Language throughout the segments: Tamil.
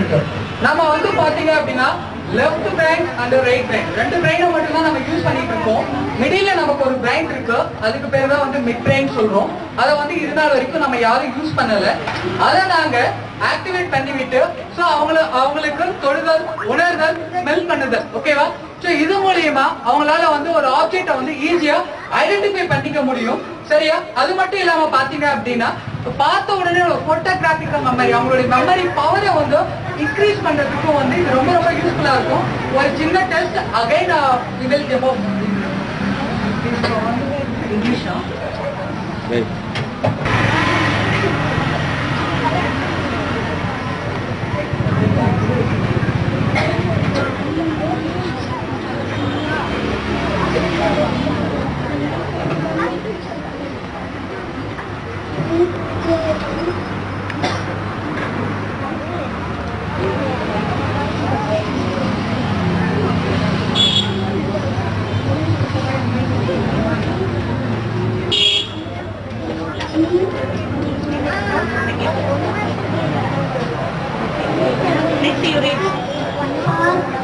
இருக்கு நம்ம வந்து பாத்தீங்க அப்படின்னா left brain and right brain ரெண்டு பிரைனை மட்டும் தான் நம்ம யூஸ் பண்ணிட்டு இருக்கோம் மிடில்ல நமக்கு ஒரு பிரைன் இருக்கு அதுக்கு பேர் தான் வந்து மிட் பிரைன் சொல்றோம் அதை வந்து இது நாள் வரைக்கும் நம்ம யாரும் யூஸ் பண்ணல அதை நாங்க ஆக்டிவேட் பண்ணி விட்டு ஸோ அவங்கள அவங்களுக்கு தொடுதல் உணர்தல் ஸ்மெல் பண்ணுதல் ஓகேவா ஸோ இது மூலியமா அவங்களால வந்து ஒரு ஆப்ஜெக்டை வந்து ஈஸியா ஐடென்டிஃபை பண்ணிக்க முடியும் சரியா அது மட்டும் இல்லாம பாத்தீங்க அப்படின்னா இப்ப பார்த்த உடனே ஒரு போட்டோகிராபிக்கல் மெமரி அவங்களுடைய மெமரி பவரை வந்து இன்க்ரீஸ் பண்றதுக்கும் வந்து இது ரொம்ப ரொம்ப யூஸ்ஃபுல்லா இருக்கும் ஒரு சின்ன டெஸ்ட் அகைன் வில் டெமோ இங்கிலீஷா Next you read.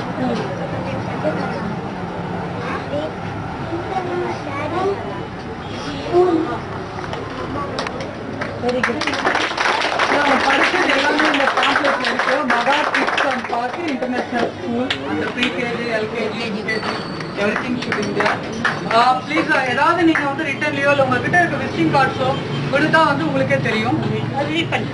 Very good நம்ம படிச்சது எல்லாமே இந்த பாம்ப்ளெட்ல இருக்கு Maha kids and park international school அந்த pre KG LKG UKG everything should India please ஏதாவது நீங்க வந்து ரிட்டர்ன்லயோ இல்லை உங்ககிட்ட இருக்க விசிட்டிங் கார்ட்ஸோ கொடுத்தா வந்து உங்களுக்கே தெரியும் அது read பண்ணு.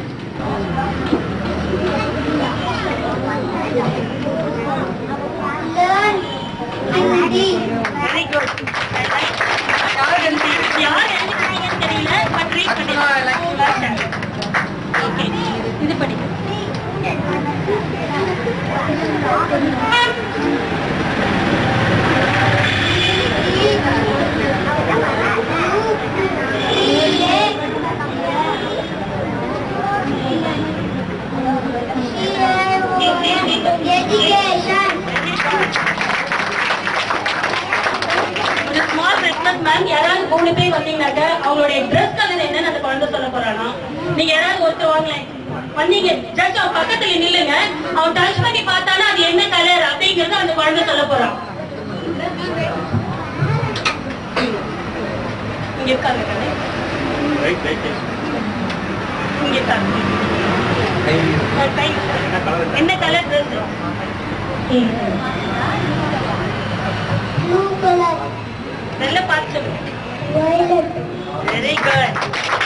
Very good. யார் எனக்கு யார் எழுதினாங்கன்னு தெரியல but read Actually, I like to பண்ணிருக்காங்க ஓகே இது படி ஒரு ஸ்மால் ரெக்வஸ்ட் மேம் யாராவது மூணு பேர் வந்தீங்கன்னாக்க அவங்களுடைய ட்ரெஸ் கலர் என்னன்னு அந்த குழந்தை சொல்ல போறானா நீங்க யாராவது ஒருத்தர் வாங்கலேன் வந்தீங்க ஜஸ்ட் அவன் பக்கத்துல நில்லுங்க அவன் டச் பண்ணி பார்த்தானா அது என்ன கலர் அப்படிங்கறது அந்த குழந்தை சொல்ல போறான் இங்க இருக்காங்க கண்ணு. இங்க இருக்காங்க அஹ் கை. என்ன கலர் ட்ரெஸ் நல்லா பார்த்து சொல்லுங்க வெரி குட்